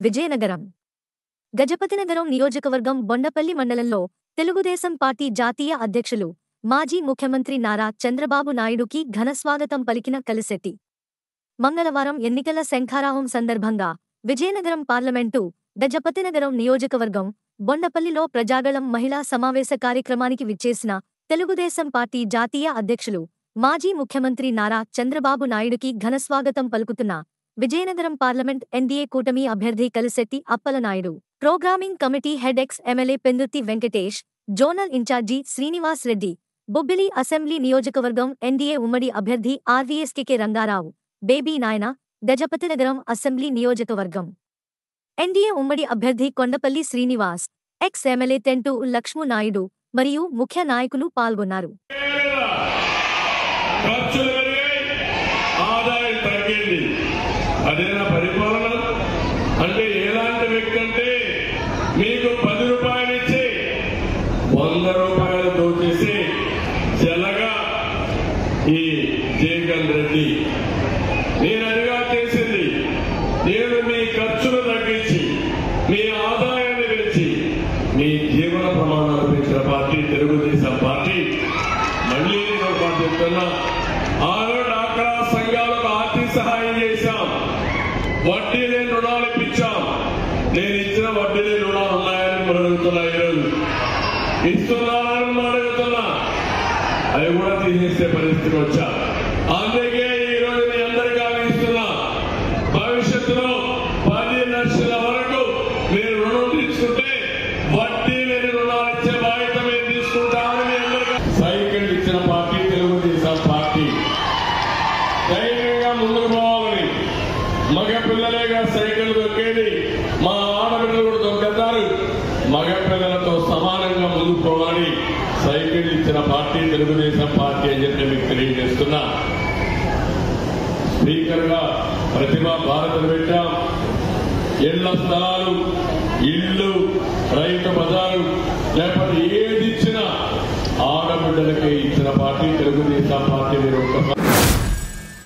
విజయనగరం గజపతినగరం నియోజకవర్గం బొండపల్లి మండలంలో తెలుగుదేశం పార్టీ జాతీయ అధ్యక్షులు మాజీ ముఖ్యమంత్రి నారా చంద్రబాబు నాయుడుకి ఘనస్వాగతం పలికిన కలిసెట్టి మంగళవారం ఎన్నికల శంఖారావం సందర్భంగా విజయనగరం పార్లమెంటు గజపతినగరం నియోజకవర్గం బొండపల్లిలో ప్రజాగళం మహిళా సమావేశ కార్యక్రమానికి విచ్చేసిన తెలుగుదేశం పార్టీ జాతీయ అధ్యక్షులు మాజీ ముఖ్యమంత్రి నారా చంద్రబాబు నాయుడుకి ఘనస్వాగతం పలుకుతున్న విజయనగరం పార్లమెంట్ ఎన్డీఏ కూటమి అభ్యర్థి Kalisetti Appalanaidu programming committee head ex MLA Pendurthi Venkatesh zonal in charge Srinivas Reddy Bobbili assembly నియోజకవర్గం ఎన్డీఏ ఉమ్మడి అభ్యర్థి ఆర్వీఎస్కే రంగారావు బేబీ నాయన గజపతినగరం అసెంబ్లీ నియోజకవర్గం ఎన్డీఏ ఉమ్మడి అభ్యర్థి కొండపల్లి శ్రీనివాస్ ఎక్స్ ఎమ్మెల్యే తెంటు లక్ష్ము నాయుడు మరియు ముఖ్య నాయకులు పాల్గొన్నారు ఖర్చులు పెరిగాయి ఆదాయం తగ్గింది అదేనా పరిపాలన అంటే ఎలాంటి వ్యక్తి అంటే మీకు పది రూపాయలు ఇచ్చి వంద రూపాయలు దోచేసి చెల్లగా ఈ జగన్ రెడ్డి నేను అడిగా చేసింది నేను మీ ఖర్చులు తగ్గించి మీ ఆదాయాన్ని పెంచి మీ జీవన ప్రమాణాలు పెంచిన పార్టీ తెలుగుదేశం పార్టీ మళ్ళీ నేను ఒక మాట చెప్తున్నా ఆరో డాక్రా సంఘాలకు ఆర్థిక సహాయం చేశాం వడ్డీ లేని రుణాలు ఇప్పించాం నేను ఇచ్చిన వడ్డీ లేని రుణాలు ఉన్నాయని మనం అడుగుతున్నా ఈరోజు ఇస్తున్నారని మనం అడుగుతున్నా అవి కూడా తీసేసే పరిస్థితికి వచ్చా అందుకే ఈ రోజు మీ అందరికీ ఆలోచిస్తున్నా భవిష్యత్తులో పది లక్షల వరకు మీరు రుణం తీసుకుంటే వడ్డీ లేని రుణాలు ఇచ్చే బాధ్యత మేము తీసుకుంటామని మీ అందరికీ సైకిల్ ఇచ్చిన పార్టీ తెలుగుదేశం పార్టీ ధైర్యంగా ముందుకు పోవాలని మగ పిల్లలేగా సైకిల్ దొక్కేది మా ఆడపిల్లలు కూడా దొంగతారు మగ పిల్లలతో సమానంగా ముందుకు పోవాలని సైకిల్ ఇచ్చిన పార్టీ తెలుగుదేశం పార్టీ అని చెప్పి మీకు తెలియజేస్తున్నా స్పీకర్ గా ప్రతిభా భారతను పెట్టాం ఇళ్ల స్థలాలు ఇల్లు రైతు బజారు లేకపోతే ఏది ఇచ్చినా ఆడబిడ్డలకే ఇచ్చిన పార్టీ తెలుగుదేశం పార్టీ మీరు ఒక్కసారి